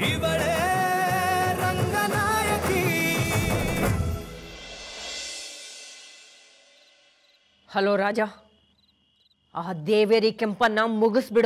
ಇವಳೇ ರಂಗನಾಯಕಿ ಹಲೋ ರಾಜ ಆ ದೇವೇರಿ ಕೆಂಪನ್ನ ಮುಗಿಸ್ಬಿಡು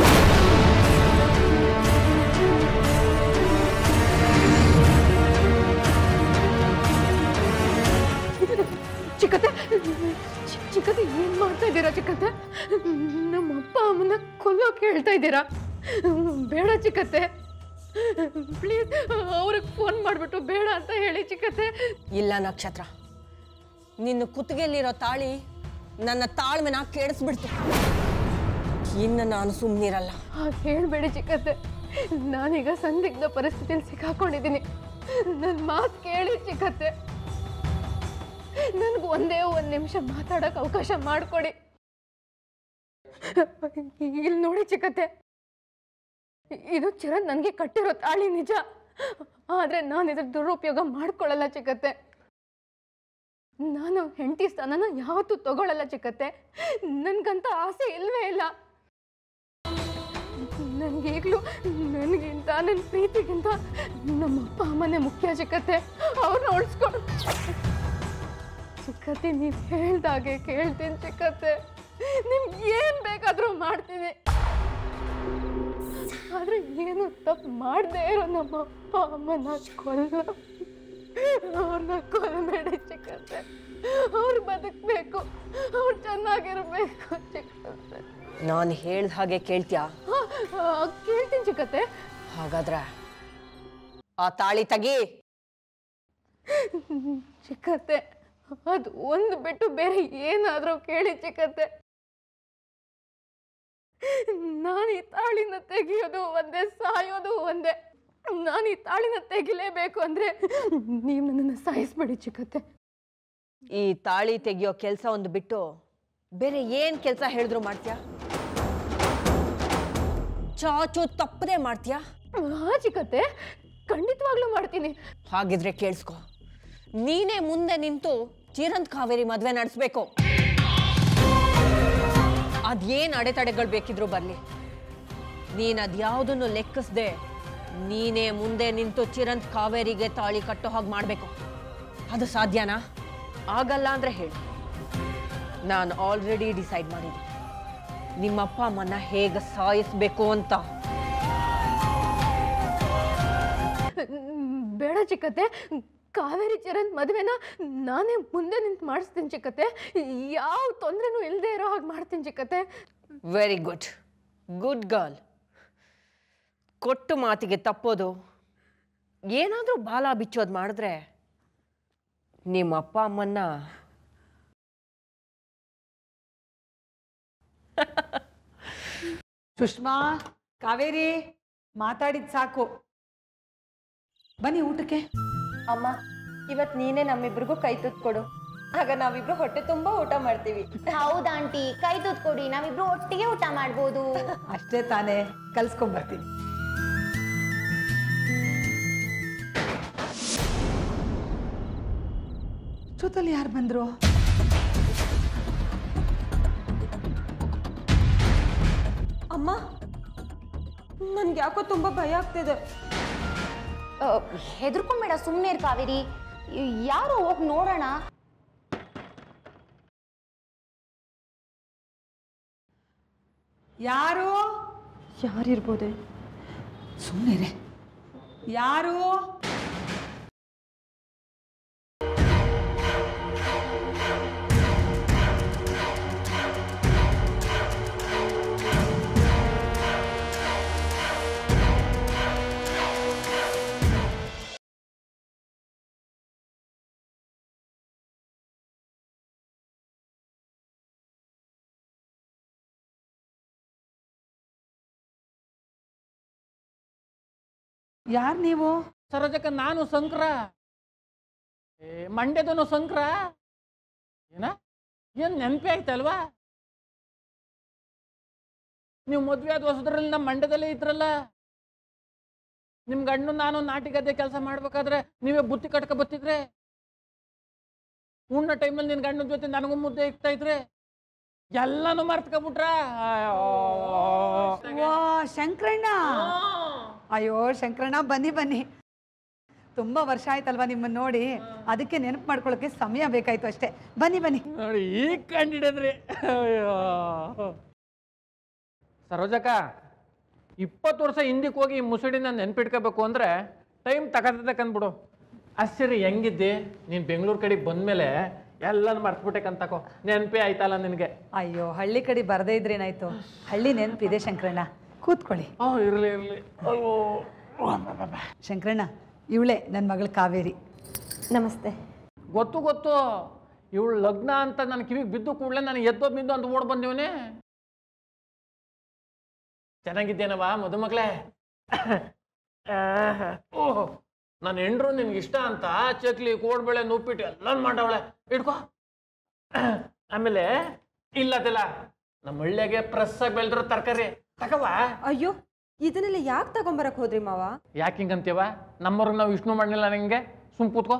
ಚಿಕ್ಕತ್ತೆ ಚಿ- ಚಿಕ್ಕತ್ತೆ ಏನ್ ಮಾಡ್ತಾ ಇದ್ದೀರಾ ಚಿಕ್ಕತ್ತೆ ನಮ್ಮ ಅಪ್ಪ ಅಮ್ಮನ ಕೊಲ್ಲೋಕೆ ಹೇಳ್ತಾ ಇದ್ದೀರಾ ಬೇಡ ಚಿಕ್ಕತ್ತೆ ಪ್ಲೀಸ್ ಅವ್ರಿಗೆ ಫೋನ್ ಮಾಡಿಬಿಟ್ಟು ಬೇಡ ಅಂತ ಹೇಳಿ ಚಿಕ್ಕತ್ತೆ ಇಲ್ಲ ನಕ್ಷತ್ರ ನಿನ್ನ ಕುತ್ತಿಗೆಯಲ್ಲಿರೋ ತಾಳಿ ನನ್ನ ತಾಳ್ಮೆನ ಕೇಳಿಸ್ಬಿಡ್ತು ಇನ್ನು ನಾನು ಸುಮ್ಮನಿರಲ್ಲ ಹಾಗೆ ಹೇಳ್ಬೇಡಿ ಚಿಕ್ಕತ್ತೆ ನಾನೀಗ ಸಂದಿಗ್ಧ ಪರಿಸ್ಥಿತಿಯಲ್ಲಿ ಸಿಕ್ಕಾಕೊಂಡಿದ್ದೀನಿ ನನ್ನ ಮಾತು ಕೇಳಿ ಚಿಕ್ಕತ್ತೆ ನನ್ಗೆ ಒಂದೇ ಒಂದು ನಿಮಿಷ ಮಾತಾಡೋಕೆ ಅವಕಾಶ ಮಾಡಿಕೊಡಿ ಇಲ್ಲಿ ನೋಡಿ ಚಿಕ್ಕತ್ತೆ ಇದು ಚಿರಂದ್ ನನಗೆ ಕಟ್ಟಿರೋ ತಾಳಿ ನಿಜ ಆದರೆ ನಾನು ಇದ್ರ ದುರುಪಯೋಗ ಮಾಡ್ಕೊಳ್ಳಲ್ಲ ಚಿಕ್ಕತ್ತೆ ನಾನು ಹೆಂಡತಿ ಸ್ಥಾನನ ಯಾವತ್ತೂ ತಗೊಳ್ಳಲ್ಲ ಚಿಕ್ಕತ್ತೆ ನನ್ಗಂತ ಆಸೆ ಇಲ್ವೇ ಇಲ್ಲ ನನಗೀಗಲೂ ನನಗಿಂತ ನನ್ನ ಪ್ರೀತಿಗಿಂತ ನಮ್ಮ ಅಪ್ಪ ಅಮ್ಮನೇ ಮುಖ್ಯ ಚಿಕ್ಕತ್ತೆ ಅವ್ರನ್ನ ಉಳಿಸ್ಕೊಂಡು ಚಿಕ್ಕತ್ತೆ ನೀವು ಹೇಳ್ದಾಗೆ ಕೇಳ್ತೀನಿ ಚಿಕ್ಕತ್ತೆ ನಿಮ್ಗೆ ಏನು ಬೇಕಾದರೂ ಮಾಡ್ತೀನಿ ಆದರೆ ಏನು ತಪ್ಪು ಮಾಡದೇ ಇರೋ ನಮ್ಮ ಅಪ್ಪ ಅಮ್ಮನ ಕೊಲ್ಲ ಅವ್ರನ್ನ ಕೊಲ್ಲಬೇಡಿ ಚಿಕ್ಕತ್ತೆ ಅವ್ರು ಬದುಕಬೇಕು ಅವ್ರು ಚೆನ್ನಾಗಿರ್ಬೇಕು ಚಿಕ್ಕತ್ತೆ ನಾನು ಹೇಳ್ದ ಹಾಗೆ ಕೇಳ್ತ್ಯಾ ಹಾ, ಆ, ಕೇಳ್ತೀನಿ ಚಿಕ್ಕತ್ತೆ ಹಾಗಾದ್ರೆ ಆ ತಾಳಿ ತೆಗಿ ಚಿಕ್ಕತ್ತೆ ಅದು ಒಂದು ಬಿಟ್ಟು ಬೇರೆ ಏನಾದರೂ ಕೇಳಿ ಚಿಕ್ಕತ್ತೆ ನಾನು ಈ ತಾಳಿನ ತೆಗಿಯೋದು ಒಂದೇ ಸಾಯೋದು ಒಂದೇ ನಾನು ಈ ತಾಳಿನ ತೆಗಿಲೇಬೇಕು ಅಂದ್ರೆ ನೀವು ನನ್ನನ್ನು ಸಾಯಿಸ್ಬೇಡಿ ಚಿಕ್ಕತ್ತೆ ಈ ತಾಳಿ ತೆಗಿಯೋ ಕೆಲಸ ಒಂದು ಬಿಟ್ಟು ಬೇರೆ ಏನ್ ಕೆಲಸ ಹೇಳಿದ್ರು ಮಾಡ್ತೀಯಾ ಚಾಚು ತಪ್ಪದೆ ಮಾಡ್ತೀಯಾ ಹಾ ಚಿಕ್ಕತ್ತೆ ಖಂಡಿತವಾಗ್ಲೂ ಮಾಡ್ತೀನಿ ಹಾಗಿದ್ರೆ ಕೇಳಿಸ್ಕೊ ನೀನೇ ಮುಂದೆ ನಿಂತು ಚಿರಂತ್ ಕಾವೇರಿ ಮದ್ವೆ ನಡೆಸ್ಬೇಕು ಅದೇನ್ ಅಡೆತಡೆಗಳು ಬೇಕಿದ್ರು ಬರ್ಲಿ ನೀನ್ ಅದ್ಯಾವುದನ್ನು ಲೆಕ್ಕಿಸ್ದೆ ನೀನೇ ಮುಂದೆ ನಿಂತು ಚಿರಂತ್ ಕಾವೇರಿಗೆ ತಾಳಿ ಕಟ್ಟೋ ಹಾಗೆ ಮಾಡ್ಬೇಕು ಅದು ಸಾಧ್ಯನಾ ಆಗಲ್ಲ ಅಂದ್ರೆ ಹೇಳಿ ನಾನು ಆಲ್ರೆಡಿ ಡಿಸೈಡ್ ಮಾಡಿದ್ದೀನಿ ನಿಮ್ಮಪ್ಪ ಅಮ್ಮನ್ನ ಹೇಗೆ ಸಾಯಿಸ್ಬೇಕು ಅಂತ ಬೇಡ ಚಿಕ್ಕತ್ತೆ ಕಾವೇರಿ ಚರಣ್ ಮದುವೆನ ನಾನೇ ಮುಂದೆ ನಿಂತು ಮಾಡಿಸ್ತೀನಿ ಚಿಕ್ಕತ್ತೆ ಯಾವ ತೊಂದರೆನೂ ಇಲ್ಲದೆ ಇರೋ ಹಾಗೆ ಮಾಡ್ತೀನಿ ಚಿಕ್ಕತ್ತೆ ವೆರಿ ಗುಡ್ ಗುಡ್ ಗರ್ಲ್ ಕೊಟ್ಟು ಮಾತಿಗೆ ತಪ್ಪೋದು ಏನಾದರೂ ಬಾಲ ಬಿಚ್ಚೋದು ಮಾಡಿದ್ರೆ ನಿಮ್ಮ ಅಪ್ಪ ಅಮ್ಮನ್ನ ಸುಷ್ಮಾ ಕಾವೇರಿ ಮಾತಾಡಿದ್ ಸಾಕು ಬನ್ನಿ ಊಟಕ್ಕೆ ಅಮ್ಮ ಇವತ್ ನೀನೇ ನಮ್ಮಿಬ್ರಿಗೂ ಕೈ ತುತ್ತು ಕೊಡು ಆಗ ನಾವಿಬ್ರು ಹೊಟ್ಟೆ ತುಂಬಾ ಊಟ ಮಾಡ್ತೀವಿ ಹೌದಾ ಆಂಟಿ ಕೈ ತುತ್ತು ಕೊಡಿ ನಾವಿಬ್ರು ಒಟ್ಟಿಗೆ ಊಟ ಮಾಡ್ಬೋದು ಅಷ್ಟೇ ತಾನೇ ಕಲ್ಸ್ಕೊಂಬರ್ತೀನಿ ಜೊತೆಲಿ ಯಾರು ಬಂದ್ರು ಅಮ್ಮ ನನ್ಗೆ ಯಾಕೋ ತುಂಬಾ ಭಯ ಆಗ್ತಿದೆ ಹೆದರ್ಕೊಂಬೇಡ ಸುಮ್ಮನೆ ಇರು ಕಾವೇರಿ ಯಾರು ಹೋಗಿ ನೋಡೋಣ ಯಾರು ಯಾರಿರ್ಬೋದೆ ಸುಮ್ಮನೆ ಯಾರು ಯಾರು ನೀವು ಸರೋಜಕ್ಕ ನಾನು ಸಂಕ್ರ ಏ ಮಂಡ್ಯದನು ಸಂಕ್ರ ಏನ ಏನ್ ನೆನಪೇ ಆಯ್ತಲ್ವಾ ನೀವು ಮದ್ವೆ ಆದ ಹೊಸದ್ರಲ್ಲಿ ನಮ್ಮ ಮಂಡ್ಯದಲ್ಲೇ ಇದ್ರಲ್ಲ ನಿಮ್ ಗಂಡು ನಾನು ನಾಟಿ ಗದ್ದೆ ಕೆಲಸ ಮಾಡ್ಬೇಕಾದ್ರೆ ನೀವೇ ಬುತ್ತಿ ಕಟ್ಕ ಬತ್ತಿದ್ರೆ ಉಣ್ಣ ಟೈಮಲ್ಲಿ ನಿನ್ ಗಂಡನ ಜೊತೆ ನನಗೂ ಮುದ್ದೆ ಇಕ್ತಾ ಇದ್ರೆ ಎಲ್ಲಾನು ಮರ್ತ್ಕೊಬಿಟ್ರ ವಾ ಶಂಕರಣ್ಣ ಅಯ್ಯೋ ಶಂಕರಣ್ಣ ಬನ್ನಿ ಬನ್ನಿ ತುಂಬ ವರ್ಷ ಆಯ್ತಲ್ವಾ ನಿಮ್ಮನ್ನ ನೋಡಿ ಅದಕ್ಕೆ ನೆನಪು ಮಾಡ್ಕೊಳ್ಳೋಕೆ ಸಮಯ ಬೇಕಾಯ್ತು ಅಷ್ಟೇ ಬನ್ನಿ ಬನ್ನಿ ನೋಡಿ ಈಗ ಕಂಡಿಡಿದ್ರಿ ಅಯ್ಯೋ ಸರೋಜಕ್ಕ ಇಪ್ಪತ್ತು ವರ್ಷ ಹಿಂದಕ್ಕೆ ಹೋಗಿ ಈ ಮುಸುಡಿನ ನೆನ್ಪಿಟ್ಕೋಬೇಕು ಅಂದರೆ ಟೈಮ್ ತಗತಕ್ಕಂದ್ಬಿಡು ಅಷ್ಟರಿ ಹೆಂಗಿದ್ದಿ ನೀನು ಬೆಂಗಳೂರು ಕಡೆಗೆ ಬಂದಮೇಲೆ ಎಲ್ಲನೂ ಮರ್ತ್ಬಿಟ್ಟೆಕಂತಕೋ ನೆನಪೇ ಆಯ್ತಲ್ಲ ನಿನಗೆ ಅಯ್ಯೋ ಹಳ್ಳಿ ಕಡೆ ಬರದೇ ಇದ್ರೇನಾಯ್ತು ಹಳ್ಳಿ ನೆನಪಿದೆ ಶಂಕರಣ್ಣ ಕೂತ್ಕೊಳ್ಳಿ ಓ ಇರಲಿ ಇರಲಿ ಅಯ್ಯೋ ಶಂಕರಣ್ಣ ಇವಳೇ ನನ್ನ ಮಗಳು ಕಾವೇರಿ ನಮಸ್ತೆ ಗೊತ್ತು ಗೊತ್ತು ಇವಳು ಲಗ್ನ ಅಂತ ನನ್ನ ಕಿವಿಗೆ ಬಿದ್ದು ಕೂಡಲೇ ನನಗೆ ಎದ್ದೋ ಬಿದ್ದು ಅಂತ ಓಡ್ ಬಂದಿವನೇ ಚೆನ್ನಾಗಿದ್ದೇನವ ಮದುಮಗಳೇ ಓಹ್ ನನ್ನ ಹೆಂಡ್ರು ನಿನ್ಗೆ ಇಷ್ಟ ಅಂತ ಚಕ್ಲಿ ಕೋಡ್ಬೇಳೆ ನುಪ್ಪಿಟ್ಟು ಎಲ್ಲ ಮಾಡವಳೆ ಇಟ್ಕೋ ಆಮೇಲೆ ಇಲ್ಲದಿಲ್ಲ ನಮ್ಮ ಹಳ್ಳಿಯಾಗೆ ಪ್ರೆಸ್ ಆಗಿ ಬೆಳೆದಿರೋ ತರಕಾರಿ ತಗವ ಅಯ್ಯೋ ಇದನ್ನೆಲ್ಲ ಯಾಕೆ ತಗೊಂಬರಕ್ ಹೋದ್ರಿ ಮಾವ ಯಾಕೆ ಹಿಂಗಂತೀವ ನಮ್ಮವ್ರಿಗೆ ನಾವು ವಿಷ್ಣು ಮಾಡಲಿಲ್ಲ ನಿಂಗೆ ಸುಮ್ ಕೂತ್ಕೋ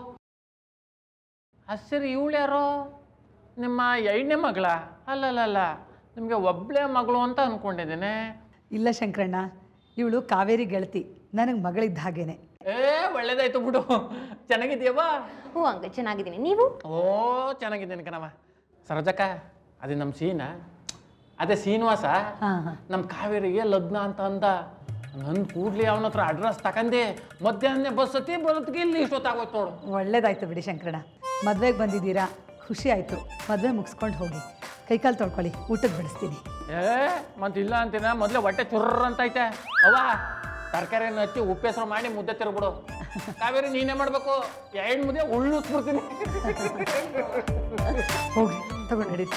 ಹಸಿರು ಇವಳು ಯಾರೋ ನಿಮ್ಮ ಎರಡನೇ ಮಗಳ ಅಲ್ಲಲ್ಲ ನಿಮಗೆ ಒಬ್ಬಳೇ ಮಗಳು ಅಂತ ಅನ್ಕೊಂಡಿದ್ದೇನೆ ಇಲ್ಲ ಶಂಕರಣ್ಣ ಇವಳು ಕಾವೇರಿ ಗೆಳತಿ ನನಗೆ ಮಗಳಿದ್ದ ಹಾಗೇನೆ ಏ ಒಳ್ಳೇದಾಯ್ತು ಬಿಡು ಚೆನ್ನಾಗಿದ್ಯವ್ವ ಹ್ಞೂ ಅಂಕ ಚೆನ್ನಾಗಿದ್ದೀನಿ ನೀವು ಓ ಚೆನ್ನಾಗಿದ್ದೇನೆ ಕಣವ ಸರೋಜಕ್ಕ ಅದೇ ನಮ್ಮ ಸೀನ ಅದೇ ಶ್ರೀನಿವಾಸ ಹಾಂ ಹಾಂ ನಮ್ಮ ಕಾವೇರಿಗೆ ಲಗ್ನ ಅಂತ ಅಂದ ನನ್ನ ಕೂಡ್ಲಿ ಅವನ ಹತ್ರ ಅಡ್ರೆಸ್ ತಕಂದೆ ಮಧ್ಯಾಹ್ನ ಬಸ್ ಹತ್ತಿ ಬರೋದಕ್ಕೆ ಇಲ್ಲಿ ಇಷ್ಟೊತ್ತಾಗೋಯ್ತು ನೋಡು ಒಳ್ಳೇದಾಯ್ತು ಬಿಡಿ ಶಂಕರಣ್ಣ ಮದುವೆಗೆ ಬಂದಿದ್ದೀರಾ ಖುಷಿ ಆಯಿತು ಮದುವೆ ಮುಗಿಸ್ಕೊಂಡು ಹೋಗಿ ಕೈಕಾಲು ತೊಳ್ಕೊಳ್ಳಿ ಊಟಕ್ಕೆ ಬಡಿಸ್ತೀನಿ ಏ ಮತ್ತೆ ಇಲ್ಲ ಅಂತೀನ ಮೊದಲೇ ಹೊಟ್ಟೆ ಚುರ್ರ ಅಂತ ಐತೆ ಅವ್ವ ತರಕಾರಿಯನ್ನು ಹಚ್ಚಿ ಉಪ್ಪೆಸರು ಮಾಡಿ ಮುದ್ದೆ ತಿರ್ಬಿಡು ಕಾವೇರಿ ನೀನೇ ಮಾಡ್ಬೇಕು ಎರಡು ಮುದ್ದೆ ಉಳ್ಳಿಸ್ಬಿಡ್ತೀನಿ ಹೋಗಿ ತಗೊಂಡು ನಡೀರಿ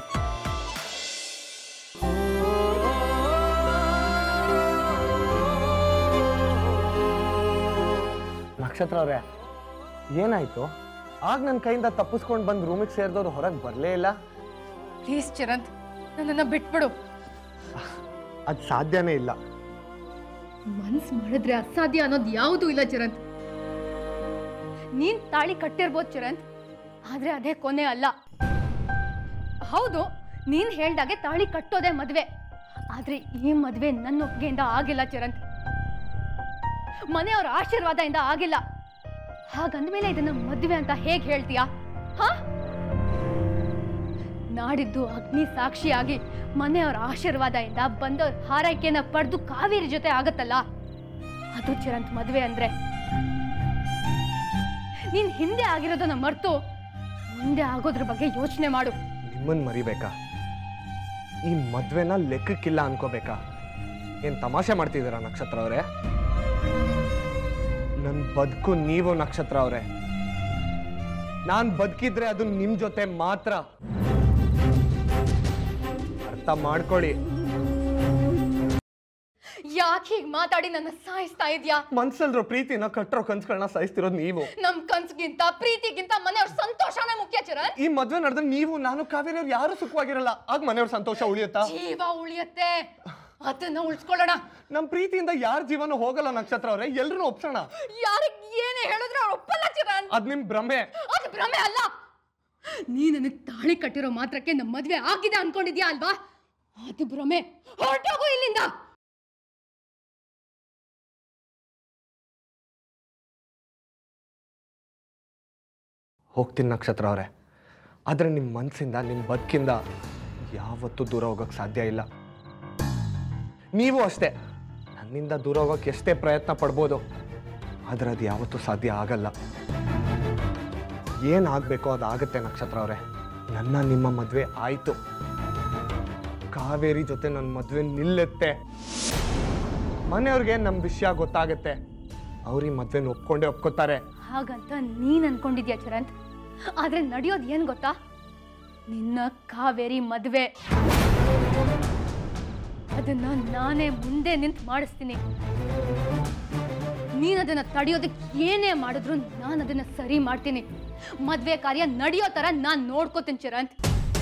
ನಕ್ಷತ್ರ ಅವ್ರೆ ಏನಾಯ್ತು ಆಗ ನನ್ನ ಕೈಯಿಂದ ತಪ್ಪಿಸ್ಕೊಂಡು ಬಂದು ರೂಮಿಗೆ ಸೇರಿದವ್ರು ಹೊರಗೆ ಬರಲೇ ಇಲ್ಲ ಪ್ಲೀಸ್ ಚಿರಂತ್ ನನ್ನನ್ನು ಬಿಟ್ಬಿಡು ಅದು ಸಾಧ್ಯನೇ ಇಲ್ಲ ಮನ್ಸ್ ಮಾಡಿದ್ರೆ ಅಸಾಧ್ಯ ಅನ್ನೋದು ಯಾವುದೂ ಇಲ್ಲ ಚಿರಂತ್ ನೀನ್ ತಾಳಿ ಕಟ್ಟಿರ್ಬೋದು ಚಿರಂತ್ ಆದ್ರೆ ಅದೇ ಕೊನೆ ಅಲ್ಲ ಹೌದು ನೀನ್ ಹೇಳ್ದಾಗೆ ತಾಳಿ ಕಟ್ಟೋದೇ ಮದ್ವೆ ಆದ್ರೆ ಈ ಮದ್ವೆ ನನ್ನ ಒಪ್ಪಿಗೆಯಿಂದ ಆಗಿಲ್ಲ ಚಿರಂತ್ ಮನೆಯವರ ಆಶೀರ್ವಾದದಿಂದ ಆಗಿಲ್ಲ ಹಾಗಂದ್ಮೇಲೆ ಇದನ್ನ ಮದ್ವೆ ಅಂತ ಹೇಗ್ ಹೇಳ್ತೀಯಾ ಹಾ ನಾಡಿದ್ದು ಅಗ್ನಿ ಸಾಕ್ಷಿಯಾಗಿ ಮನೆಯವರ ಆಶೀರ್ವಾದದಿಂದ ಬಂದವ್ರ ಹಾರೈಕೆನ ಪಡೆದು ಕಾವೇರಿ ಜೊತೆ ಆಗತ್ತಲ್ಲ ಅದು ಚಿರಂತ್ ಮದ್ವೆ ಅಂದ್ರೆ ನೀನ್ ಹಿಂದೆ ಆಗಿರೋದನ್ನ ಮರ್ತು ಮುಂದೆ ಆಗೋದ್ರ ಬಗ್ಗೆ ಯೋಚನೆ ಮಾಡು ನಿಮ್ಮನ್ನು ಮರಿಬೇಕಾ ಈ ಮದ್ವೆನ ಲೆಕ್ಕಕ್ಕಿಲ್ಲ ಅನ್ಕೋಬೇಕಾ ಏನು ತಮಾಷೆ ಮಾಡ್ತಿದ್ದೀರಾ ನಕ್ಷತ್ರ ಅವರೇ ನನ್ನ ಬದುಕು ನೀವು ನಕ್ಷತ್ರ ಅವರೇ ನಾನು ಬದುಕಿದ್ರೆ ಅದು ನಿಮ್ಮ ಜೊತೆ ಮಾತ್ರ ಅರ್ಥ ಮಾಡ್ಕೊಳ್ಳಿ ಯಾಕೆ ಹೀಗ್ ಮಾತಾಡಿ ನನ್ನ ಸಾಯಿಸ್ತಾ ಇದ್ಯಾ ಮನ್ಸಲ್ರೋ ಪ್ರೀತಿನ ಕಟ್ಟರೋ ಕನ್ಸುಗಳನ್ನ ಸಹಿಸ್ತಿರೋದು ನೀವು ನಮ್ ಕನ್ಸ್ಗಿಂತ ಪ್ರೀತಿಗಿಂತ ಮನೆಯವ್ರ ಸಂತೋಷನೇ ಮುಖ್ಯ ಚಿರಣ್ ಈ ಮದ್ವೆ ನಡೆದ್ರೆ ನೀವು ನಾನು ಕಾವೇರಿ ಅವ್ರು ಯಾರು ಸುಖವಾಗಿರಲ್ಲ ಆಗ ಮನೆಯವ್ರ ಸಂತೋಷ ಉಳಿಯುತ್ತಾ ಜೀವ ಉಳಿಯತ್ತೆ ಅದನ್ನ ಉಳಿಸ್ಕೊಳ್ಳೋಣ ನಮ್ ಪ್ರೀತಿಯಿಂದ ಯಾರ ಜೀವನ ಹೋಗಲ್ಲ ನಕ್ಷತ್ರ ಅವ್ರೆ ಎಲ್ರು ಒಪ್ಸೋಣ ಯಾರಿಗ್ ಏನೇ ಹೇಳಿದ್ರೆ ಅವ್ರು ಒಪ್ಪಲ್ಲ ಚಿರಣ್ ಅದ್ ನಿಮ್ ಭ್ರಮೆ ಅದು ಭ್ರಮೆ ಅಲ್ಲ ನೀ ನನಗ್ ತಾಳಿ ಕಟ್ಟಿರೋ ಮಾತ್ರಕ್ಕೆ ನಮ್ಮ ಮದ್ವೆ ಆಗಿದೆ ಅನ್ಕೊಂಡಿದ್ಯಾ ಅಲ್ವಾ ಅದು ಭ್ರಮೆ ಹೊರಟೋಗು ಇಲ್ಲಿಂದ ಹೋಗ್ತೀನಿ ನಕ್ಷತ್ರ ಅವರೇ ಆದ್ರೆ ನಿಮ್ಮ ಮನಸ್ಸಿಂದ ನಿಮ್ಮ ಬದುಕಿಂದ ಯಾವತ್ತೂ ದೂರ ಹೋಗೋಕೆ ಸಾಧ್ಯ ಇಲ್ಲ ನೀವು ಅಷ್ಟೇ ನನ್ನಿಂದ ದೂರ ಹೋಗೋಕೆ ಎಷ್ಟೇ ಪ್ರಯತ್ನ ಪಡ್ಬೋದು ಆದ್ರೆ ಅದು ಯಾವತ್ತೂ ಸಾಧ್ಯ ಆಗಲ್ಲ ಏನಾಗಬೇಕೋ ಅದು ಆಗುತ್ತೆ ನಕ್ಷತ್ರ ಅವರೇ ನನ್ನ ನಿಮ್ಮ ಮದುವೆ ಆಯಿತು ಕಾವೇರಿ ಜೊತೆ ನನ್ನ ಮದುವೆ ನಿಲ್ಲುತ್ತೆ ಮನೆಯವ್ರಿಗೆ ನಮ್ಮ ವಿಷಯ ಗೊತ್ತಾಗುತ್ತೆ ಅವ್ರ ಈ ಮದುವೆನ ಒಪ್ಕೊಂಡೇ ಒಪ್ಕೋತಾರೆ ಹಾಗಂತ ನೀನ್ ಅನ್ಕೊಂಡಿದ್ಯಾ ಚರಂತ್ ಆದ್ರೆ ನಡೆಯೋದ್ ಏನ್ ಗೊತ್ತಾ ನಿನ್ನ ಕಾವೇರಿ ಮದ್ವೆ ಅದನ್ನ ನಾನೇ ಮುಂದೆ ನಿಂತು ಮಾಡಿಸ್ತೀನಿ ನೀನ್ ಅದನ್ನ ತಡೆಯೋದಕ್ಕೆ ಏನೇ ಮಾಡಿದ್ರು ನಾನು ಅದನ್ನ ಸರಿ ಮಾಡ್ತೀನಿ ಮದ್ವೆ ಕಾರ್ಯ ನಡೆಯೋ ತರ ನಾನ್ ನೋಡ್ಕೋತೀನಿ ಚಿರಂತ್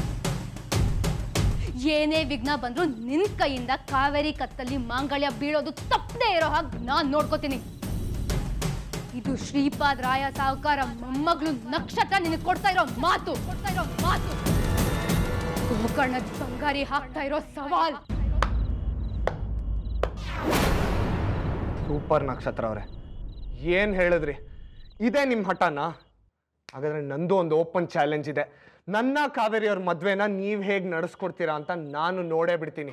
ಏನೇ ವಿಘ್ನ ಬಂದ್ರು ನಿನ್ ಕೈಯಿಂದ ಕಾವೇರಿ ಕತ್ತಲ್ಲಿ ಮಾಂಗಲ್ಯ ಬೀಳೋದು ತಪ್ಪದೇ ಇರೋ ಹಾಗೆ ನಾನ್ ನೋಡ್ಕೋತೀನಿ ಇದು ಶ್ರೀಪಾದ್ ರಾಯ ಸಾಹುಕಾರ ಮೊಮ್ಮಗಳು ನಕ್ಷತ್ರ ನಿನಗೆ ಕೊಡ್ತಾ ಇರೋ ಮಾತು ಕೊಡ್ತಾ ಇರೋ ಮಾತು ಗೋಕರ್ಣದ ಬಂಗಾರಿ ಹಾಕ್ತಾ ಇರೋ ಸವಾಲ್ ಸೂಪರ್ ನಕ್ಷತ್ರ ಅವರೇ ಏನು ಹೇಳಿದ್ರಿ ಇದೇ ನಿಮ್ಮ ಹಠನಾ ಹಾಗಾದ್ರೆ ನಂದು ಒಂದು ಓಪನ್ ಚಾಲೆಂಜ್ ಇದೆ ನನ್ನ ಕಾವೇರಿ ಅವ್ರ ಮದ್ವೆನ ನೀವು ಹೇಗೆ ನಡೆಸ್ಕೊಡ್ತೀರಾ ಅಂತ ನಾನು ನೋಡೇ ಬಿಡ್ತೀನಿ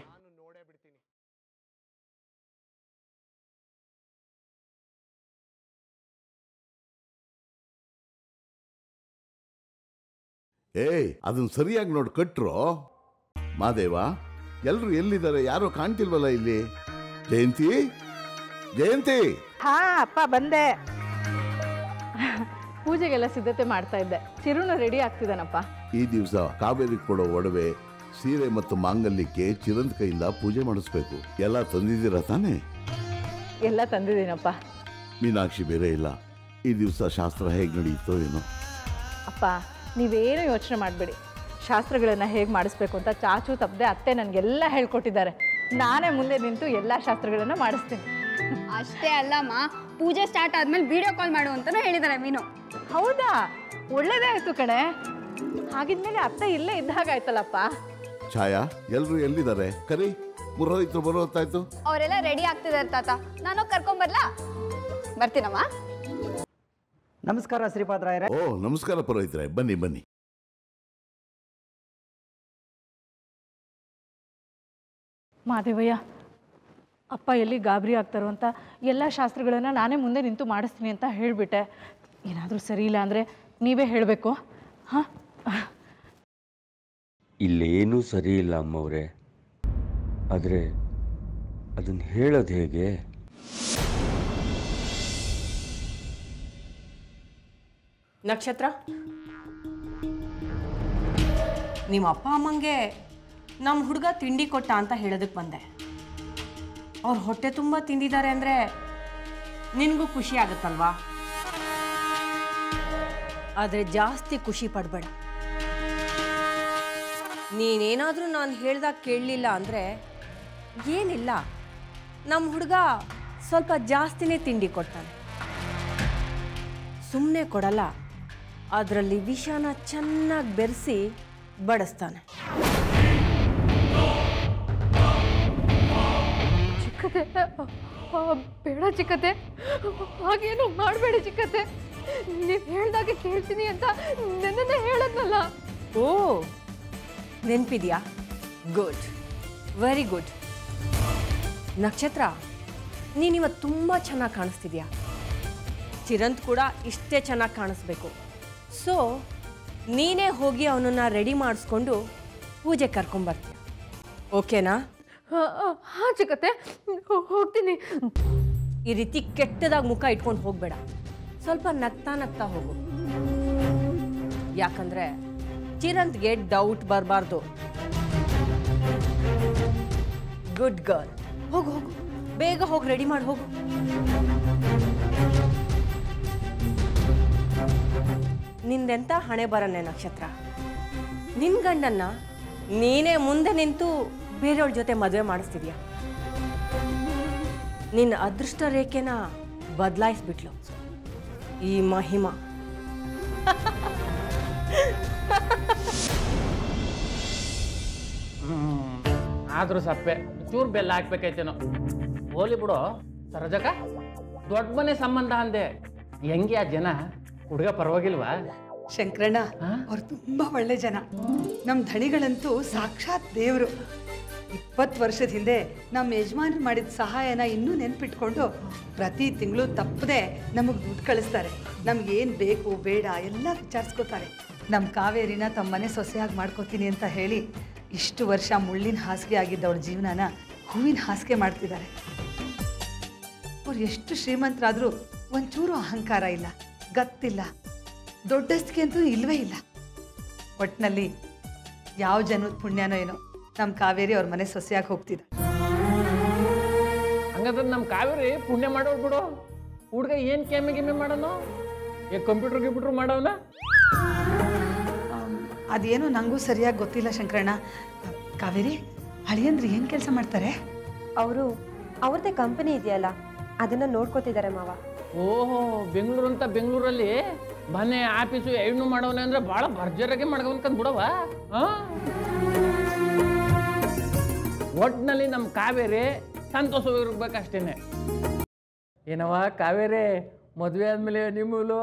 ಏಯ್ ಅದನ್ನ ಸರಿಯಾಗಿ ನೋಡಿ ಕಟ್ರು ಮಾದೇವ ಎಲ್ರು ಎಲ್ಲಿದ್ದಾರೆ ಯಾರೋ ಕಾಣ್ತಿಲ್ವಲ್ಲ ಇಲ್ಲಿ ಜಯಂತಿ ಜಯಂತಿ ಹಾ ಅಪ್ಪ ಬಂದೆ ಪೂಜೆಗೆಲ್ಲ ಸಿದ್ಧತೆ ಮಾಡ್ತಾ ಇದ್ದೆ ಚಿರುನು ರೆಡಿ ಆಗ್ತಿದ್ದಾನಪ್ಪ ಈ ದಿವಸ ಕಾವೇರಿ ಕೊಡೋ ಒಡವೆ ಸೀರೆ ಮತ್ತು ಮಾಂಗಲ್ಯಕ್ಕೆ ಚಿರಂತ್ ಕೈಯಿಂದ ಪೂಜೆ ಮಾಡಿಸ್ಬೇಕು ಎಲ್ಲ ತಂದಿದ್ದೀರಾ ತಾನೇ ಎಲ್ಲ ತಂದಿದ್ದೀನಪ್ಪ ಮೀನಾಕ್ಷಿ ಬೇರೆ ಇಲ್ಲ ಈ ದಿವಸ ಶಾಸ್ತ್ರ ಹೇಗೆ ನಡೆಯುತ್ತೋ ಏನೋ ಅಪ್ಪ ನೀವೇನು ಯೋಚನೆ ಮಾಡಬೇಡಿ ಶಾಸ್ತ್ರಗಳನ್ನು ಹೇಗೆ ಮಾಡಿಸ್ಬೇಕು ಅಂತ ಚಾಚು ತಪ್ಪದೆ ಅತ್ತೆ ನನಗೆಲ್ಲ ಹೇಳ್ಕೊಟ್ಟಿದ್ದಾರೆ ನಾನೇ ಮುಂದೆ ನಿಂತು ಎಲ್ಲ ಶಾಸ್ತ್ರಗಳನ್ನು ಮಾಡಿಸ್ತೀನಿ ಅಷ್ಟೇ ಅಲ್ಲಮ್ಮ ಪೂಜೆ ಸ್ಟಾರ್ಟ್ ಆದ್ಮೇಲೆ ವಿಡಿಯೋ ಕಾಲ್ ಮಾಡು ಅಂತಾನೂ ಹೇಳಿದ್ದಾರೆ ಮೀನು ಹೌದಾ ಒಳ್ಳೇದೇ ಆಯ್ತು ಕಣೆ ಹಾಗಿದ್ಮೇಲೆ ಅತ್ತೆ ಇಲ್ಲೇ ಇದ್ದ ಹಾಗಾಯ್ತಲ್ಲಪ್ಪ ಛಾಯಾ ಎಲ್ರು ಎಲ್ಲಿದ್ದಾರೆ ಕರಿ ಮುರೋಯ್ತು ಬರೋ ಹೊತ್ತಾಯ್ತು ಅವರೆಲ್ಲ ರೆಡಿ ಆಗ್ತಿದ್ದಾರೆ ತಾತ ನಾನು ಕರ್ಕೊಂಬರ್ಲಾ ಬರ್ತೀನಮ್ಮ ನಮಸ್ಕಾರ ಶ್ರೀಪಾದರಾಯರೇ ಓ ನಮಸ್ಕಾರ ಪುರೋಹಿತ್ರೆ ಬನ್ನಿ ಬನ್ನಿ ಮಾದೇವಯ್ಯ ಅಪ್ಪ ಎಲ್ಲಿ ಗಾಬರಿ ಆಗ್ತಾರೋ ಅಂತ ಎಲ್ಲ ಶಾಸ್ತ್ರಗಳನ್ನು ನಾನೇ ಮುಂದೆ ನಿಂತು ಮಾಡಿಸ್ತೀನಿ ಅಂತ ಹೇಳಿಬಿಟ್ಟೆ ಏನಾದರೂ ಸರಿ ಇಲ್ಲ ಅಂದರೆ ನೀವೇ ಹೇಳಬೇಕು ಹಾಂ ಇಲ್ಲೇನೂ ಸರಿ ಇಲ್ಲ ಅಮ್ಮವ್ರೆ ಆದರೆ ಅದನ್ನು ಹೇಳೋದು ಹೇಗೆ ನಕ್ಷತ್ರ ನಿಮ್ಮ ಅಪ್ಪ ಅಮ್ಮಂಗೆ ನಮ್ಮ ಹುಡುಗ ತಿಂಡಿ ಕೊಟ್ಟ ಅಂತ ಹೇಳೋದಕ್ಕೆ ಬಂದೆ ಅವ್ರು ಹೊಟ್ಟೆ ತುಂಬ ತಿಂದಿದ್ದಾರೆ ಅಂದರೆ ನಿನಗೂ ಖುಷಿ ಆಗುತ್ತಲ್ವಾ ಆದರೆ ಜಾಸ್ತಿ ಖುಷಿ ಪಡಬೇಡ ನೀನೇನಾದರೂ ನಾನು ಹೇಳ್ದಾಗ ಕೇಳಲಿಲ್ಲ ಅಂದರೆ ಏನಿಲ್ಲ ನಮ್ಮ ಹುಡುಗ ಸ್ವಲ್ಪ ಜಾಸ್ತಿನೇ ತಿಂಡಿ ಕೊಡ್ತಾನೆ ಸುಮ್ಮನೆ ಕೊಡಲ್ಲ ಅದರಲ್ಲಿ ವಿಷನ ಚೆನ್ನಾಗಿ ಬೆರೆಸಿ ಬಡಿಸ್ತಾನೆ ಚಿಕ್ಕತೆ ಆ, ಬೇಡ ಚಿಕ್ಕತೆ ಹಾಗೇನು ಮಾಡಬೇಡಿ ಚಿಕ್ಕತೆ ನೀವು ಹೇಳ್ದಾಗೆ ಕೇಳ್ತೀನಿ ಅಂತ ನನ್ನನ್ನೇ ಹೇಳದ್ನಲ್ಲ ಓ ನೆನಪಿದ್ಯಾ ಗುಡ್ ವೆರಿ ಗುಡ್ ನಕ್ಷತ್ರ ನೀನಿವತ್ತು ತುಂಬ ಚೆನ್ನಾಗಿ ಕಾಣಿಸ್ತಿದ್ಯಾ ಚಿರಂತ್ ಕೂಡ ಇಷ್ಟೇ ಚೆನ್ನಾಗಿ ಕಾಣಿಸ್ಬೇಕು ಸೊ ನೀನೇ ಹೋಗಿ ಅವನನ್ನು ರೆಡಿ ಮಾಡಿಸ್ಕೊಂಡು ಪೂಜೆ ಕರ್ಕೊಂಬರ್ತೀಯ ಓಕೆನಾ ಹಾಂ ಚಿಕ್ಕತೆ ಹೋ- ಹೋಗ್ತೀನಿ ಈ ರೀತಿ ಕೆಟ್ಟದಾಗಿ ಮುಖ ಇಟ್ಕೊಂಡು ಹೋಗಬೇಡ ಸ್ವಲ್ಪ ನಗ್ತಾ ನಗ್ತಾ ಹೋಗು ಯಾಕಂದ್ರೆ ಚಿರಂತ್ಗೆ ಡೌಟ್ ಬರಬಾರ್ದು ಗುಡ್ ಗರ್ಲ್ ಹೋಗು ಹೋಗು ಬೇಗ ಹೋಗಿ ರೆಡಿ ಮಾಡಿ ಹೋಗು ನಿಂದೆಂತ ಹಣೆ ಬರನೆ ನಕ್ಷತ್ರ ನಿನ್ ಗಂಡನ್ನ ನೀನೇ ಮುಂದೆ ನಿಂತು ಬೇರೆಯವ್ರ ಜೊತೆ ಮದುವೆ ಮಾಡಿಸ್ತಿದ್ಯಾ ನಿನ್ನ ಅದೃಷ್ಟ ರೇಖೆನ ಬದಲಾಯಿಸ್ಬಿಟ್ಲು ಈ ಮಹಿಮಾ ಆದ್ರೂ ಸಪ್ಪೆ ಚೂರು ಬೆಲ್ಲ ಹಾಕ್ಬೇಕೈತೇನೋ ಹೋಲಿ ಬಿಡು ಸರೋಜಕ ದೊಡ್ಡ ಮನೆ ಸಂಬಂಧ ಅಂದೆ ಹೆಂಗೆ ಆ ಜನ ಹುಡುಗ ಪರವಾಗಿಲ್ವಾ ಶಂಕರಣ್ಣ ಅವ್ರು ತುಂಬಾ ಒಳ್ಳೆ ಜನ ನಮ್ಮ ಧಣಿಗಳಂತೂ ಸಾಕ್ಷಾತ್ ದೇವರು ಇಪ್ಪತ್ತು ವರ್ಷದ ಹಿಂದೆ ನಮ್ಮ ಯಜಮಾನರು ಮಾಡಿದ ಸಹಾಯನ ಇನ್ನೂ ನೆನ್ಪಿಟ್ಕೊಂಡು ಪ್ರತಿ ತಿಂಗಳು ತಪ್ಪದೆ ನಮಗೆ ದುಡ್ಡು ಕಳಿಸ್ತಾರೆ ನಮ್ಗೆ ಏನು ಬೇಕು ಬೇಡ ಎಲ್ಲ ವಿಚಾರಿಸ್ಕೋತಾರೆ ನಮ್ಮ ಕಾವೇರಿನ ತಮ್ಮ ಮನೆ ಸೊಸೆಯಾಗಿ ಮಾಡ್ಕೋತೀನಿ ಅಂತ ಹೇಳಿ ಇಷ್ಟು ವರ್ಷ ಮುಳ್ಳಿನ ಹಾಸಿಗೆ ಆಗಿದ್ದವಳ ಜೀವನನ ಹೂವಿನ ಹಾಸಿಗೆ ಮಾಡ್ತಿದ್ದಾರೆ ಅವ್ರು ಎಷ್ಟು ಶ್ರೀಮಂತರಾದರೂ ಒಂಚೂರು ಅಹಂಕಾರ ಇಲ್ಲ ಗತ್ತಿಲ್ಲ ದೊಡ್ಡಸ್ತಿಗೆ ಅಂತೂ ಇಲ್ವೇ ಇಲ್ಲ ಒಟ್ಟಿನಲ್ಲಿ ಯಾವ ಜನದ ಪುಣ್ಯನೋ ಏನೋ ನಮ್ಮ ಕಾವೇರಿ ಅವ್ರ ಮನೆ ಸೊಸೆಯಾಗಿ ಹೋಗ್ತಿದ್ದ ಹಂಗಂದ್ರೆ ನಮ್ಮ ಕಾವೇರಿ ಪುಣ್ಯ ಮಾಡೋರು ಬಿಡು ಹುಡುಗ ಏನು ಕೆಮ್ಮೆ ಗಿಮ್ಮೆ ಮಾಡೋನು ಈಗ ಕಂಪ್ಯೂಟರ್ ಗಿಂಪ್ಯೂಟರ್ ಮಾಡೋನ ಅದೇನೋ ನನಗೂ ಸರಿಯಾಗಿ ಗೊತ್ತಿಲ್ಲ ಶಂಕರಣ್ಣ ಕಾವೇರಿ ಹಳಿಯಂದ್ರೆ ಏನು ಕೆಲಸ ಮಾಡ್ತಾರೆ ಅವರು ಅವ್ರದ್ದೇ ಕಂಪನಿ ಇದೆಯಲ್ಲ ಅದನ್ನ ನೋಡ್ಕೋತಿದ್ದಾರೆ ಮಾವ ಓಹೋ ಬೆಂಗಳೂರು ಅಂತ ಬೆಂಗಳೂರಲ್ಲಿ ಮನೆ ಆಫೀಸು ಹೆಣ್ಣು ಮಾಡವನೆ ಅಂದ್ರೆ ಭಾಳ ಭರ್ಜರಿಯಾಗಿ ಮಾಡ್ಕೊಂಡ್ ಬಿಡವ ಒಟ್ಟಿನಲ್ಲಿ ನಮ್ಮ ಕಾವೇರಿ ಸಂತೋಷವಾಗಿರ್ಬೇಕಷ್ಟೇನೆ ಏನವ ಕಾವೇರಿ ಮದುವೆ ಆದಮೇಲೆ ನಿಮ್ಮಲು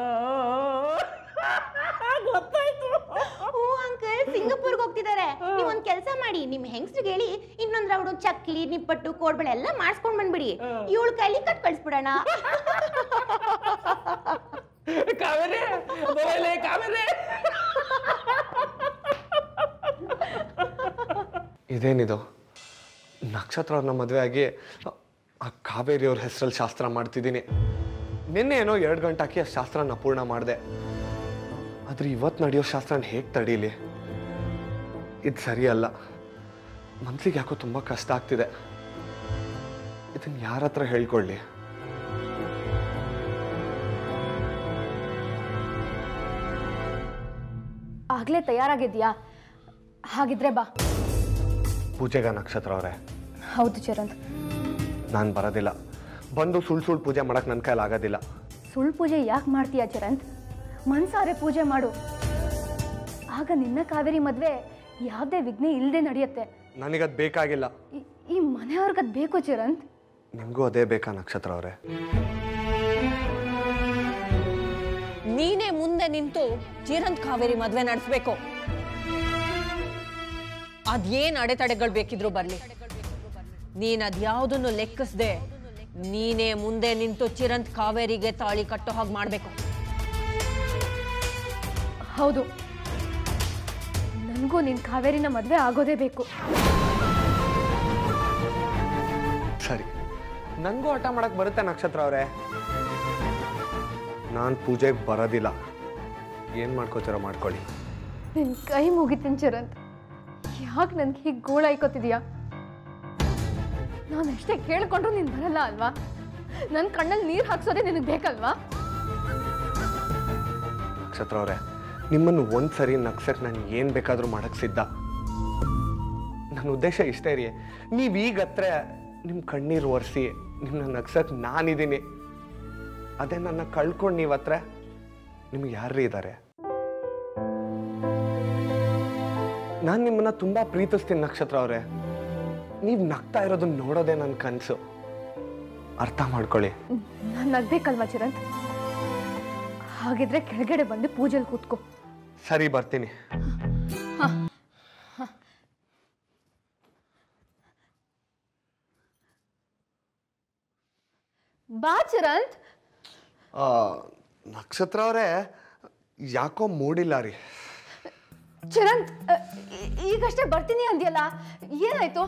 ಗೊತ್ತಾಯ್ತು ಹ್ಞೂ ಅಂಕಲ್ ಸಿಂಗಪುರ್ಗೆ ಹೋಗ್ತಿದ್ದಾರೆ ನೀವು ಒಂದು ಕೆಲಸ ಮಾಡಿ ನಿಮ್ಮ ಹೆಂಗಸ್ರಿಗೆ ಹೇಳಿ ಇನ್ನೊಂದು ರೌಡು ಚಕ್ಲಿ ನಿಪ್ಪಟ್ಟು ಕೋಡ್ಬಳೆ ಎಲ್ಲ ಮಾಡಿಸ್ಕೊಂಡ್ ಬಂದ್ಬಿಡಿ ಇವಳ ಕೈಲಿ ಕಟ್ ಕಳಿಸ್ಬಿಡೋಣ ಕಾವೇರಿ ಬರಲೇ ಕಾವೇರಿ ಇದೇನಿದು ನಕ್ಷತ್ರ ಅವ್ರನ್ನ ಮದುವೆ ಆಗಿ ಆ ಕಾವೇರಿ ಅವ್ರ ಹೆಸರಲ್ಲಿ ಶಾಸ್ತ್ರ ಮಾಡ್ತಿದ್ದೀನಿ ನಿನ್ನೆ ಏನೋ ಎರಡು ಗಂಟೆ ಹಾಕಿ ಆ ಶಾಸ್ತ್ರನ ಪೂರ್ಣ ಮಾಡಿದೆ ಆದ್ರೆ ಇವತ್ತು ನಡೆಯೋ ಶಾಸ್ತ್ರನ ಹೇಗೆ ತಡೀಲಿ ಇದು ಸರಿಯಲ್ಲ ಮನ್ಸಿಗೆ ಯಾಕೋ ತುಂಬ ಕಷ್ಟ ಆಗ್ತಿದೆ ಇದನ್ನು ಯಾರ ಹತ್ರ ಹೇಳ್ಕೊಳ್ಳಿ ಆಗ್ಲೇ ತಯಾರಾಗಿದ್ಯಾ ಹಾಗಿದ್ರೆ ಬಾ ಪೂಜೆಗ ನಕ್ಷತ್ರ ಅವರೇ ಹೌದು ಚಿರಂತ್ ನಾನು ಬರೋದಿಲ್ಲ ಬಂದು ಸುಳ್ಳು ಸುಳ್ಳು ಪೂಜೆ ಮಾಡಕ್ಕೆ ನನ್ನ ಕೈಲಿ ಆಗೋದಿಲ್ಲ ಸುಳ್ಳು ಪೂಜೆ ಯಾಕೆ ಮಾಡ್ತೀಯ ಚಿರಂತ್ ಮನ್ಸಾರೆ ಪೂಜೆ ಮಾಡು ಆಗ ನಿನ್ನ ಕಾವೇರಿ ಮದ್ವೆ ಯಾವುದೇ ವಿಘ್ನ ಇಲ್ಲದೆ ನಡೆಯುತ್ತೆ ನನಗದು ಬೇಕಾಗಿಲ್ಲ ಈ- ಈ ಮನೆಯವ್ರಿಗದ್ ಬೇಕು ಚಿರಂತ್ ನಿಮಗೂ ಅದೇ ಬೇಕಾ ನಕ್ಷತ್ರ ಅವರೇ ನೀನೇ ಮುಂದೆ ನಿಂತು ಚಿರಂತ್ ಕಾವೇರಿ ಮದ್ವೆ ನಡೆಸ್ಬೇಕು ಅದೇನ್ ಅಡೆತಡೆಗಳು ಬೇಕಿದ್ರು ಬರ್ಲಿ ನೀನ್ ಅದ್ಯಾವುದನ್ನು ಲೆಕ್ಕಿಸ್ದೆ ನೀನೇ ಮುಂದೆ ನಿಂತು ಚಿರಂತ್ ಕಾವೇರಿಗೆ ತಾಳಿ ಕಟ್ಟೋ ಹಾಗೆ ಮಾಡ್ಬೇಕು ಹೌದು ನನಗೂ ನಿನ್ನ ಕಾವೇರಿನ ಮದ್ವೆ ಆಗೋದೇ ಬೇಕು ಸರಿ ನನಗೂ ಆಟ ಮಾಡಕ್ ಬರುತ್ತೆ ನಕ್ಷತ್ರ ಅವರೇ ನಾನು ಪೂಜೆಗೆ ಬರೋದಿಲ್ಲ ಏನು ಮಾಡ್ಕೋತೀರೋ ಮಾಡ್ಕೊಳ್ಳಿ ನಿನ್ನ ಕೈ ಮುಗಿತೀನಿ ಚಿರಂತ್ ಯಾಕೆ ನನ್ಗೆ ಹೀಗೆ ಗೋಳಾಯ್ಕೋತಿದ್ಯಾ ನಾನು ಎಷ್ಟೇ ಕೇಳ್ಕೊಂಡ್ರು ನೀನು ಬರಲ್ಲ ಅಲ್ವಾ ನನ್ನ ಕಣ್ಣಲ್ಲಿ ನೀರು ಹಾಕ್ಸೋದೇ ನಿನಗೆ ಬೇಕಲ್ವಾ ನಕ್ಷತ್ರ ಅವರೇ ನಿಮ್ಮನ್ನು ಒಂದ್ಸರಿ ನಗ್ಸಕ್ಕೆ ನಾನು ಏನು ಬೇಕಾದರೂ ಮಾಡಕ್ಕೆ ಸಿದ್ಧ ನನ್ನ ಉದ್ದೇಶ ಇಷ್ಟೇ ರೀ ನೀವು ಈಗ ಹತ್ರ ನಿಮ್ಮ ಕಣ್ಣೀರು ಒರೆಸಿ ನಿಮ್ಮನ್ನ ನಗ್ಸಕ್ಕೆ ನಾನಿದ್ದೀನಿ ಅದೇ ನನ್ನ ಕಳ್ಕೊಂಡು ನೀವು ಹತ್ರ ನಿಮ್ಗೆ ಯಾರ್ರೀ ಇದ್ದಾರೆ ನಾನು ನಿಮ್ಮನ್ನ ತುಂಬಾ ಪ್ರೀತಿಸ್ತೀನಿ ನಕ್ಷತ್ರ ಅವರೇ ನೀವು ನಗ್ತಾ ಇರೋದನ್ನ ನೋಡೋದೇ ನನ್ನ ಕನಸು ಅರ್ಥ ಮಾಡ್ಕೊಳ್ಳಿ ನಾನು ನಗ್ಬೇಕಲ್ವಾ ಚಿರಂತ್ ಹಾಗಿದ್ರೆ ಕೆಳಗಡೆ ಬಂದು ಪೂಜೆಲಿ ಕೂತ್ಕೋ ಸರಿ ಬರ್ತೀನಿ ಬಾ ಚಿರಂತ್ ಆ, ನಕ್ಷತ್ರ ಅವರೇ ಯಾಕೋ ಮೂಡಿಲ್ಲ ರೀ ಚಿರಂತ್ ಅ, ಈ- ಈಗಷ್ಟೇ ಬರ್ತೀನಿ ಅಂದ್ಯಲ್ಲ ಏನಾಯ್ತು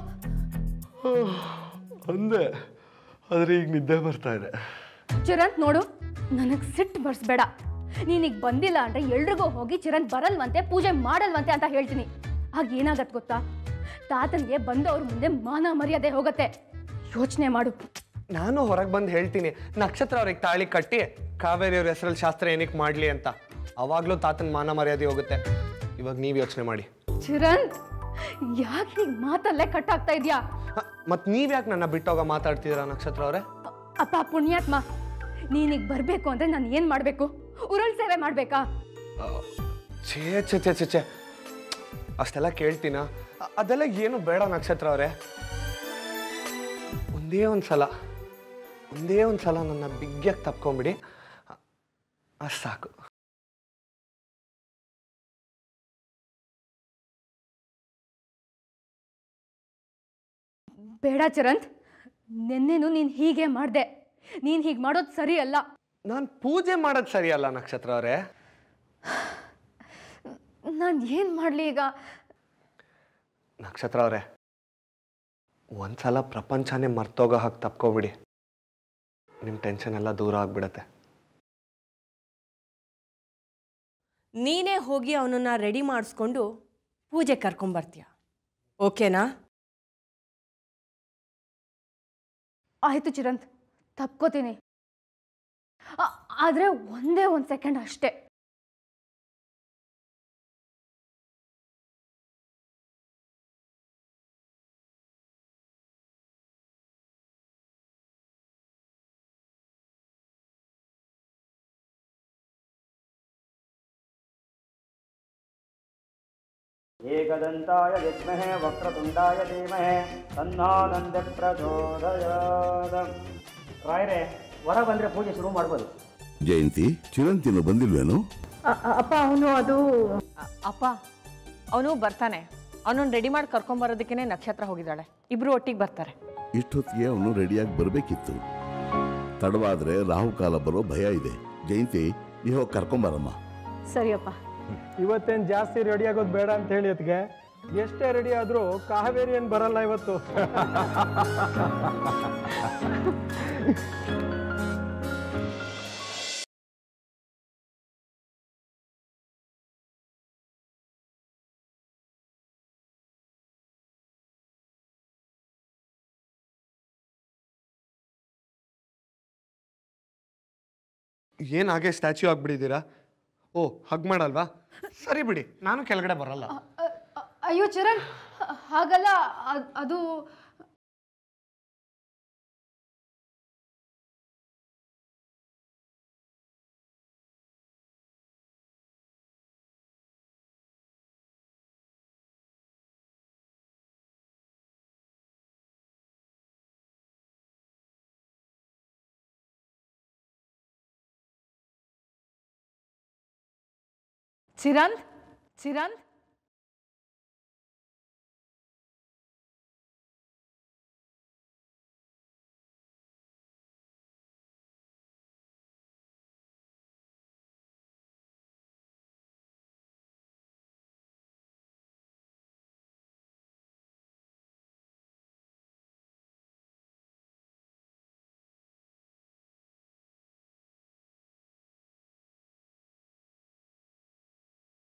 ಅಂದೆ ಆದ್ರೆ ಈಗ ನಿದ್ದೆ ಬರ್ತಾ ಇದೆ ಚಿರಂತ್ ನೋಡು ನನಗೆ ಸಿಟ್ಟು ಬರ್ಸ್ಬೇಡ ನೀನೀಗ ಬಂದಿಲ್ಲ ಅಂದ್ರೆ ಎಲ್ರಿಗೂ ಹೋಗಿ ಚಿರಂತ್ ಬರಲ್ವಂತೆ ಪೂಜೆ ಮಾಡಲ್ವಂತೆ ಅಂತ ಹೇಳ್ತೀನಿ ಆಗ ಏನಾಗತ್ ಗೊತ್ತಾ ತಾತನ್ಗೆ ಬಂದವ್ರ ಮುಂದೆ ಮಾನ ಮರ್ಯಾದೆ ಹೋಗತ್ತೆ ಯೋಚನೆ ಮಾಡು ನಾನು ಹೊರಗೆ ಬಂದು ಹೇಳ್ತೀನಿ ನಕ್ಷತ್ರ ಅವ್ರಿಗೆ ತಾಳಿ ಕಟ್ಟಿ ಕಾವೇರಿ ಅವ್ರ ಹೆಸರಲ್ಲಿ ಶಾಸ್ತ್ರ ಏನಕ್ಕೆ ಮಾಡಲಿ ಅಂತ ಅವಾಗಲೂ ತಾತನ ಮಾನ ಮರ್ಯಾದೆ ಹೋಗುತ್ತೆ ಇವಾಗ ನೀವು ಯೋಚನೆ ಮಾಡಿ ಚಿರಂತ್ ಯಾಕೆ ಹೀಗೆ ಮಾತಲ್ಲೇ ಕಟ್ಟಾಗ್ತಾ ಇದೆಯಾ ಮತ್ತು ನೀವು ಯಾಕೆ ನನ್ನ ಬಿಟ್ಟೋಗ ಮಾತಾಡ್ತಿದ್ದೀರಾ ನಕ್ಷತ್ರ ಅವರೇ ಅಪ್ಪ ಪುಣ್ಯಾತ್ಮ ನೀನೀಗ ಬರಬೇಕು ಅಂದ್ರೆ ನಾನು ಏನು ಮಾಡಬೇಕು ಉರುಳ್ ಸೇವೆ ಮಾಡಬೇಕಾ ಛೇ ಛೇ ಛೇ ಛೇ ಛೇ ಅಷ್ಟೆಲ್ಲ ಕೇಳ್ತೀನ ಅ- ಅದೆಲ್ಲ ಏನು ಬೇಡ ನಕ್ಷತ್ರ ಅವರೇ ಒಂದೇ ಒಂದು ಸಲ ಒಂದೇ ಒಂದು ಸಲ ನನ್ನ ಬಿಗ್ಯಾಗಿ ತಪ್ಕೊಂಬಿಡಿ ಅ- ಅಷ್ಟ್ ಸಾಕು ಬೇಡ ಚಿರಂತ್ ನಿನ್ನೆನು ನೀನು ಹೀಗೆ ಮಾಡಿದೆ ನೀನು ಹೀಗೆ ಮಾಡೋದು ಸರಿ ಅಲ್ಲ ನಾನು ಪೂಜೆ ಮಾಡೋದು ಸರಿಯಲ್ಲ ನಕ್ಷತ್ರ ಅವರೇ ನಾನು ಏನು ಮಾಡಲಿ ಈಗ ನಕ್ಷತ್ರ ಅವರೇ ಒಂದ್ಸಲ ಪ್ರಪಂಚನೇ ಮರ್ತೋಗೋ ಹಾಗೆ ತಪ್ಕೊಬಿಡಿ ನಿಮ್ಮ ಟೆನ್ಷನ್ ಎಲ್ಲ ದೂರ ಆಗ್ಬಿಡತ್ತೆ ನೀನೇ ಹೋಗಿ ಅವನನ್ನ ರೆಡಿ ಮಾಡಿಸ್ಕೊಂಡು ಪೂಜೆ ಕರ್ಕೊಂಬರ್ತೀಯ ಓಕೆನಾ ಆಯಿತು ಚಿರಂತ್ ತಪ್ಕೋತೀನಿ ಆ- ಆದ್ರೆ ಒಂದೇ ಒಂದು ಸೆಕೆಂಡ್ ಅಷ್ಟೇ एकदन्ताय विद्महे वक्रतुण्डाय धीमहे तन्नो नन्दि प्रचोदयात् ರಾಯರೇ ವರ ಬಂದರೆ ಪೂಜೆ ಶುರು ಮಾಡ್ಬೋದು ಜಯಂತಿ ಚಿರಂತಿನ ಬಂದಿಲ್ವೇನು ಅಪ್ಪ ಅವನು ಅದು ಅಪ್ಪ ಅವನು ಬರ್ತಾನೆ ಅವನನ್ನ ರೆಡಿ ಮಾಡಿ ಕರ್ಕೊಂಬರೋದಕ್ಕೇ ನಕ್ಷತ್ರ ಹೋಗಿದ್ದಾಳೆ ಇಬ್ರು ಒಟ್ಟಿಗೆ ಬರ್ತಾರೆ ಇಷ್ಟೊತ್ತಿಗೆ ಅವನು ರೆಡಿಯಾಗಿ ಬರಬೇಕಿತ್ತು ತಡವಾದ್ರೆ ರಾಹುಕಾಲ ಬರೋ ಭಯ ಇದೆ ಜಯಂತಿ ನೀವು ಹೋಗಿ ಕರ್ಕೊಂಬರಮ್ಮ ಸರಿಯಪ್ಪ ಇವತ್ತೇನು ಜಾಸ್ತಿ ರೆಡಿ ಆಗೋದು ಬೇಡ ಅಂತ ಹೇಳಿ ಅದಕ್ಕೆ ಎಷ್ಟೇ ರೆಡಿ ಆದರೂ ಕಾವೇರಿ ಏನು ಬರಲ್ಲ ಇವತ್ತು ಏನು ಹಾಗೆ ಸ್ಟ್ಯಾಚ್ಯೂ ಆಗ್ಬಿಟ್ಟಿದ್ದೀರಾ ಓ ಹಗ್ ಮಾಡಲ್ವಾ ಸರಿ ಬಿಡಿ ನಾನು ಕೆಳಗಡೆ ಬರಲ್ಲ ಅಯ್ಯೋ ಚರಣ್ ಹಾಗಲ್ಲ ಅದ್- ಅದು ಚಿರಂತ್ ಚಿರಂತ್